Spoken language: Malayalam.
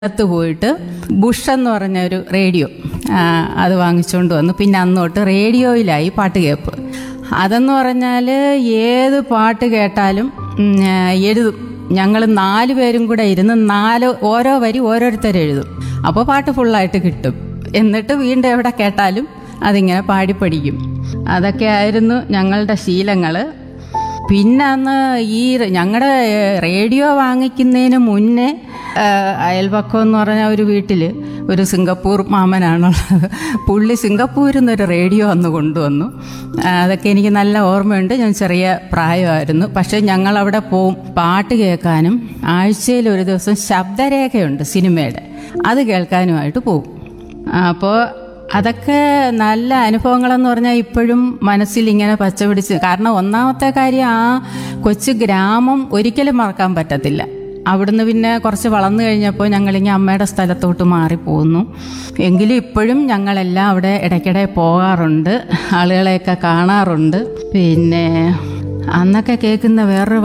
അടുത്ത് പോയിട്ട് ബുഷ് എന്ന് പറഞ്ഞ ഒരു റേഡിയോ ആ, അത് വാങ്ങിച്ചുകൊണ്ട് വന്നു പിന്നെ അന്നോട്ട് റേഡിയോയിലായി പാട്ട് കേൾപ്പ് അതെന്ന് പറഞ്ഞാൽ ഏത് പാട്ട് കേട്ടാലും ഉം, ആ, എഴുതും ഞങ്ങൾ നാല് പേരും കൂടെ ഇരുന്ന് നാല് ഓരോ വരി ഓരോരുത്തർ എഴുതും അപ്പോൾ പാട്ട് ഫുള്ളായിട്ട് കിട്ടും എന്നിട്ട് വീണ്ടും എവിടെ കേട്ടാലും അതിങ്ങനെ പാടി പഠിക്കും അതൊക്കെ ആയിരുന്നു ഞങ്ങളുടെ ശീലങ്ങൾ പിന്നെ അന്ന് ഈ ഞങ്ങളുടെ റേഡിയോ വാങ്ങിക്കുന്നതിന് മുന്നേ ആ, അയൽപക്കം എന്ന് പറഞ്ഞ ഒരു വീട്ടിൽ ഒരു സിംഗപ്പൂർ മാമനാണുള്ളത് പുള്ളി സിംഗപ്പൂരിൽ നിന്നൊരു റേഡിയോ അന്ന് കൊണ്ടുവന്നു ആ, അതൊക്കെ എനിക്ക് നല്ല ഓർമ്മയുണ്ട് ഞാൻ ചെറിയ പ്രായമായിരുന്നു പക്ഷേ ഞങ്ങൾ അവിടെ പോവും പാട്ട് കേൾക്കാനും ആഴ്ചയിൽ ഒരു ദിവസം ശബ്ദരേഖയുണ്ട് സിനിമയുടെ അത് കേൾക്കാനുമായിട്ട് പോവും അപ്പോൾ അതൊക്കെ നല്ല അനുഭവങ്ങളെന്ന് പറഞ്ഞാൽ ഇപ്പോഴും മനസ്സിൽ ഇങ്ങനെ പച്ച പിടിച്ച് കാരണം ഒന്നാമത്തെ കാര്യം ആ കൊച്ചു ഗ്രാമം ഒരിക്കലും മറക്കാൻ പറ്റത്തില്ല അവിടുന്ന് പിന്നെ കുറച്ച് വളർന്നു കഴിഞ്ഞപ്പോൾ ഞങ്ങളിങ്ങനെ അമ്മയുടെ സ്ഥലത്തോട്ട് മാറിപ്പോകുന്നു എങ്കിലും ഇപ്പോഴും ഞങ്ങളെല്ലാം അവിടെ ഇടയ്ക്കിടെ പോകാറുണ്ട് ആളുകളെയൊക്കെ കാണാറുണ്ട് പിന്നെ അന്നൊക്കെ കേൾക്കുന്ന വേറൊരു